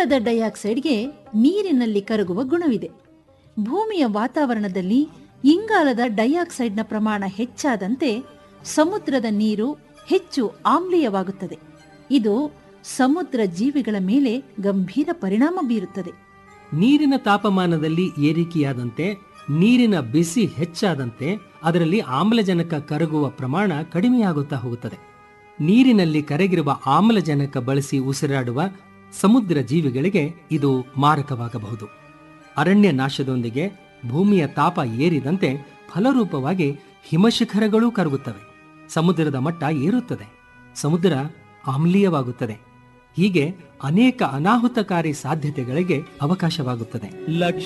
ಇಂಗಾಲದ ಡೈಆಕ್ಸೈಡ್ಗೆ ನೀರಿನಲ್ಲಿ ಕರಗುವ ಗುಣವಿದೆ ಭೂಮಿಯ ವಾತಾವರಣದಲ್ಲಿ ಇಂಗಾಲದ ಡೈಆಕ್ಸೈಡ್ನ ಪ್ರಮಾಣ ಹೆಚ್ಚಾದಂತೆ ಸಮುದ್ರದ ನೀರು ಹೆಚ್ಚು ಆಮ್ಲೀಯವಾಗುತ್ತದೆ ಇದು ಸಮುದ್ರ ಜೀವಿಗಳ ಮೇಲೆ ಗಂಭೀರ ಪರಿಣಾಮ ಬೀರುತ್ತದೆ ನೀರಿನ ತಾಪಮಾನದಲ್ಲಿ ಏರಿಕೆಯಾದಂತೆ ನೀರಿನ ಬಿಸಿ ಹೆಚ್ಚಾದಂತೆ ಅದರಲ್ಲಿ ಆಮ್ಲಜನಕ ಕರಗುವ ಪ್ರಮಾಣ ಕಡಿಮೆಯಾಗುತ್ತಾ ಹೋಗುತ್ತದೆ ನೀರಿನಲ್ಲಿ ಕರಗಿರುವ ಆಮ್ಲಜನಕ ಬಳಸಿ ಉಸಿರಾಡುವ ಸಮುದ್ರ ಜೀವಿಗಳಿಗೆ ಇದು ಮಾರಕವಾಗಬಹುದು ಅರಣ್ಯ ನಾಶದೊಂದಿಗೆ ಭೂಮಿಯ ತಾಪ ಏರಿದಂತೆ ಫಲರೂಪವಾಗಿ ಹಿಮಶಿಖರಗಳೂ ಕರಗುತ್ತವೆ ಸಮುದ್ರದ ಮಟ್ಟ ಏರುತ್ತದೆ ಸಮುದ್ರ ಆಮ್ಲೀಯವಾಗುತ್ತದೆ ಹೀಗೆ ಅನೇಕ ಅನಾಹುತಕಾರಿ ಸಾಧ್ಯತೆಗಳಿಗೆ ಅವಕಾಶವಾಗುತ್ತದೆ